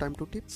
time to tips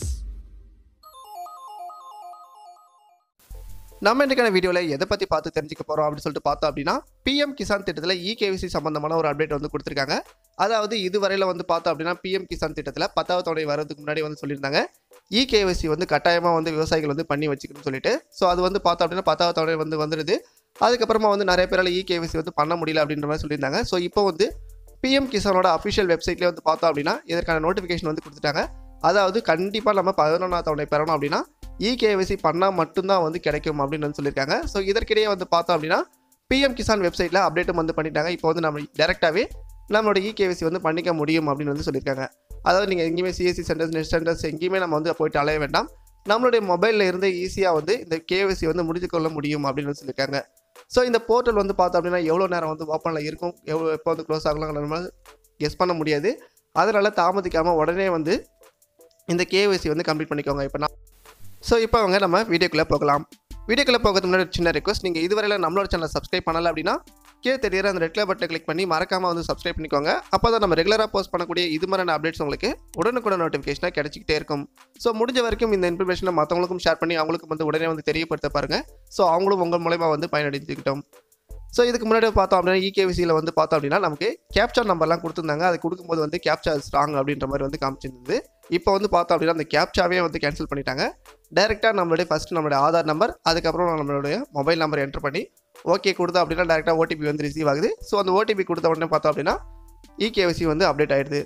நம்ம இன்றைக்கான வீடியோவில் எதை பற்றி பார்த்து தெரிஞ்சுக்க போகிறோம் அப்படின்னு சொல்லிட்டு பார்த்தோம் அப்படின்னா பிஎம் கிசான் திட்டத்தில் இகேவிசி சம்பந்தமான ஒரு அப்டேட் வந்து கொடுத்துருக்காங்க அதாவது இதுவரையில் வந்து பார்த்தோம் அப்படின்னா பிஎம் கிசான் திட்டத்தில் பத்தாவது தொகை வரதுக்கு முன்னாடி வந்து சொல்லியிருந்தாங்க இகேவிசி வந்து கட்டாயமாக வந்து விவசாயிகள் வந்து பண்ணி வச்சுக்கணும்னு சொல்லிட்டு ஸோ அது வந்து பார்த்தோம் அப்படின்னா பத்தாவது தொகை வந்து வந்துடுது அதுக்கப்புறமா வந்து நிறைய பேரால் இகேவிசி வந்து பண்ண முடியல அப்படின்ற மாதிரி சொல்லியிருந்தாங்க ஸோ இப்போ வந்து பிஎம் கிசானோட அஃபிஷியல் வெப்சைட்லேயே வந்து பார்த்தோம் அப்படின்னா இதற்கான நோட்டிஃபிகேஷன் வந்து கொடுத்துட்டாங்க அதாவது கண்டிப்பாக நம்ம பதினொன்றாவது தவணை பெறணும் அப்படின்னா இகேவிசி பண்ணால் மட்டும்தான் வந்து கிடைக்கும் அப்படின்னு வந்து சொல்லியிருக்காங்க ஸோ இதற்கிடையே வந்து பார்த்தோம் அப்படின்னா பிஎம் கிசான் வெப்சைட்டில் அப்டேட்டும் வந்து பண்ணிட்டாங்க இப்போ வந்து நம்ம டேரெக்டாகவே நம்மளோட இகேவிசி வந்து பண்ணிக்க முடியும் அப்படின்னு வந்து சொல்லியிருக்காங்க அதாவது நீங்கள் எங்கேயுமே சிஎஸ்சி சென்டர்ஸ் நெட் சென்டர்ஸ் எங்கேயுமே நம்ம வந்து போயிட்டு அலைய வேண்டாம் நம்மளுடைய மொபைலில் இருந்து ஈஸியாக வந்து இந்த கேவிசி வந்து முடிச்சு கொள்ள முடியும் அப்படின்னு வந்து சொல்லியிருக்காங்க ஸோ இந்த போர்ட்டல் வந்து பார்த்தோம் அப்படின்னா எவ்வளோ நேரம் வந்து ஓப்பனில் இருக்கும் எவ்வளோ எப்போ வந்து க்ளோஸ் ஆகலாம் நம்ம கெஸ் பண்ண முடியாது அதனால் தாமதிக்காமல் உடனே வந்து இந்த கேஒய்சி வந்து கம்ப்ளீட் பண்ணிக்கோங்க இப்போ நான் ஸோ இப்போ அவங்க நம்ம வீடியோக்குள்ளே போகலாம் வீடியோக்குள்ளே போகிறதுக்கு முன்னாடி ஒரு சின்ன ரெக்வஸ்ட் நீங்கள் இதுவரையில் நம்மளோட சேனல் சப்ஸ்கிரைப் பண்ணல அப்படின்னா கீழே தெரியுற அந்த ரெட் கலர் பட்டனை கிளிக் பண்ணி மறக்காமல் வந்து சப்ஸ்கிரைப் பண்ணிக்கோங்க அப்போ தான் நம்ம ரெகுலராக போஸ்ட் பண்ணக்கூடிய இது மாதிரியான அப்டேட்ஸ் உங்களுக்கு உடனுக்குடன் நோட்டிஃபிகேஷனாக கிடைச்சிக்கிட்டே இருக்கும் ஸோ முடிஞ்ச வரைக்கும் இந்த இன்ஃபர்மேஷனை மற்றவங்களுக்கும் ஷேர் பண்ணி அவங்களுக்கும் வந்து உடனே வந்து தெரியப்படுத்த பாருங்கள் ஸோ அவங்களும் உங்கள் மூலயமா வந்து பயனடைஞ்சுக்கிட்டோம் ஸோ இதுக்கு முன்னாடி பார்த்தோம் அப்படின்னா இகேவிசியில் வந்து பார்த்தோம் அப்படின்னா நமக்கு கேப்சா நம்பர்லாம் கொடுத்துருந்தாங்க அது கொடுக்கும்போது வந்து கேப்சா ஸ்ட்ராங் அப்படின்ற மாதிரி வந்து காமிச்சிருந்தது இப்போ வந்து பார்த்தோம் அப்படின்னா அந்த கேப்சாவே வந்து கேன்சல் பண்ணிட்டாங்க டேரெக்டாக நம்மளுடைய ஃபஸ்ட் நம்மளுடைய ஆதார் நம்பர் அதுக்கப்புறம் நம்மளுடைய மொபைல் நம்பர் என்டர் பண்ணி ஓகே கொடுத்தோம் அப்படின்னா டேரெக்டாக ஓடிபி வந்து ரிசீவ் ஆகுது ஸோ அந்த ஓடிபி கொடுத்த உடனே பார்த்தோம் அப்படின்னா இகேவிசி வந்து அப்டேட் ஆயிடுது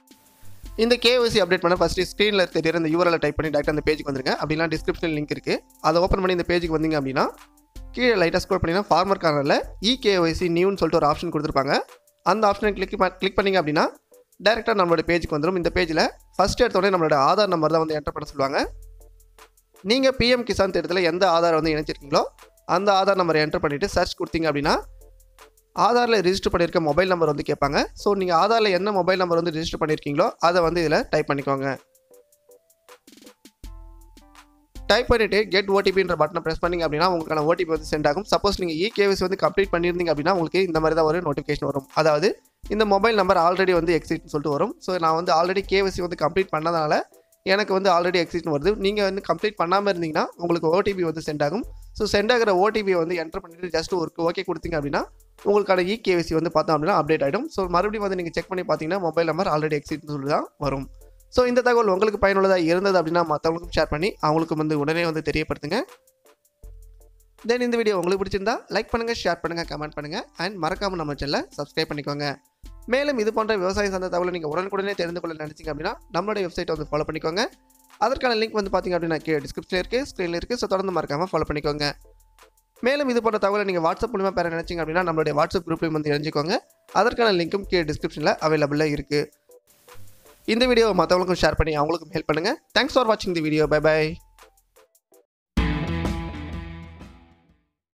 இந்த கேஒசி அப்டேட் பண்ண ஃபஸ்ட்டு ஸ்க்ரீனில் தெரியுற இந்த யூஆர்எல் டைப் பண்ணி டேரெக்டாக அந்த பேஜுக்கு வந்துருங்க அப்படின்னா டிஸ்கிரிப்ஷன் லிங்க் இருக்குது அதை ஓப்பன் பண்ணி இந்த பேஜுக்கு வந்தீங்க அப்படின்னா கீழே லைட்டாக ஸ்க்ரோல் பண்ணிங்கன்னா ஃபார்மர் கார்னரில் இகேஒய்சி நியூன்னு சொல்லிட்டு ஒரு ஆப்ஷன் கொடுத்துருப்பாங்க அந்த ஆப்ஷனை கிளிக் கிளிக் பண்ணிங்க அப்படின்னா டேரெக்டாக நம்மளோட பேஜுக்கு வந்துடும் இந்த பேஜில் ஃபஸ்ட் எடுத்தோடனே நம்மளோட ஆதார் நம்பர் தான் வந்து என்டர் பண்ண சொல்லுவாங்க நீங்கள் பிஎம் கிசான் திட்டத்தில் எந்த ஆதார் வந்து இணைச்சிருக்கீங்களோ அந்த ஆதார் நம்பரை என்டர் பண்ணிவிட்டு சர்ச் கொடுத்தீங்க அப்படின்னா ஆதாரில் ரிஜிஸ்டர் பண்ணியிருக்க மொபைல் நம்பர் வந்து கேட்பாங்க ஸோ நீங்கள் ஆதாரில் என்ன மொபைல் நம்பர் வந்து ரிஜிஸ்டர் பண்ணியிருக்கீங்களோ அதை வந்து இதில் டைப் பண்ணிக்கோங்க டைப் பண்ணிவிட்டு கெட் ஓடிபின்ற பட்டனை ப்ரெஸ் பண்ணிங்க அப்படின்னா உங்களுக்கான ஓடிபி வந்து சென்ட் ஆகும் சப்போஸ் நீங்கள் இகேவிஸ் வந்து கம்ப்ளீட் பண்ணியிருந்தீங்க அப்படின்னா உங்களுக்கு இந்த மாதிரி தான் ஒரு நோட்டிஃபிகேஷன் வரும் அதாவது இந்த மொபைல் நம்பர் ஆல்ரெடி வந்து எக்ஸிட்னு சொல்லிட்டு வரும் ஸோ நான் வந்து ஆல்ரெடி கேவிசி வந்து கம்ப்ளீட் பண்ணதால எனக்கு வந்து ஆல்ரெடி எக்ஸிட்னு வருது நீங்கள் வந்து கம்ப்ளீட் பண்ணாமல் இருந்தீங்கன்னா உங்களுக்கு ஓடிபி வந்து சென்ட் ஆகும் ஸோ சென்ட் ஆகிற ஓடிபி வந்து என்டர் பண்ணிட்டு ஜஸ்ட் ஒரு ஓகே கொடுத்தீங்க அப்படின்னா உங்களுக்கான இகேவிசி வந்து பார்த்தோம் அப்படின்னா அப்டேட் ஆகிடும் ஸோ மறுபடியும் வந்து நீங்கள் செக் பண்ணி பார்த்தீங்கன்னா மொபைல் நம்பர் ஆல்ரெடி எக்ஸிட்னு சொல்லி தான் வரும் ஸோ இந்த தகவல் உங்களுக்கு பயனுள்ளதாக இருந்தது அப்படின்னா மற்றவங்களுக்கும் ஷேர் பண்ணி அவங்களுக்கும் வந்து உடனே வந்து தெரியப்படுத்துங்க தென் இந்த வீடியோ உங்களுக்கு பிடிச்சிருந்தா லைக் பண்ணுங்கள் ஷேர் பண்ணுங்கள் கமெண்ட் பண்ணுங்கள் அண்ட் மறக்காமல் நம்ம சேனலை சப்ஸ்கிரைப் பண்ணிக்கோங்க மேலும் இது போன்ற விவசாயம் சார்ந்த தகவலை நீங்கள் உடனுக்குடனே தெரிந்து கொள்ள நினச்சிங்க அப்படின்னா நம்மளுடைய வெப்சைட்டை வந்து ஃபாலோ பண்ணிக்கோங்க அதற்கான லிங்க் வந்து பார்த்தீங்க அப்படின்னா கீழே டிஸ்கிரிப்ஷனில் இருக்குது ஸ்க்ரீனில் இருக்குது ஸோ தொடர்ந்து மறக்காமல் ஃபாலோ பண்ணிக்கோங்க மேலும் இது போன்ற தகவலை நீங்கள் வாட்ஸ்அப் மூலமாக பெற நினச்சிங்க அப்படின்னா நம்மளுடைய வாட்ஸ்அப் குரூப்லையும் வந்து இணைஞ்சிக்கோங்க அதற்கான லிங்க்கும் கீழே டிஸ்கிரிப்ஷனில் அவைலபிளாக இருக்குது இந்த வீடியோ மற்றவங்களுக்கும் ஷேர் பண்ணி அவங்களுக்கும் ஹெல்ப் பண்ணுங்கள் தேங்க்ஸ் ஃபார் வாட்சிங் தி வீடியோ பை பை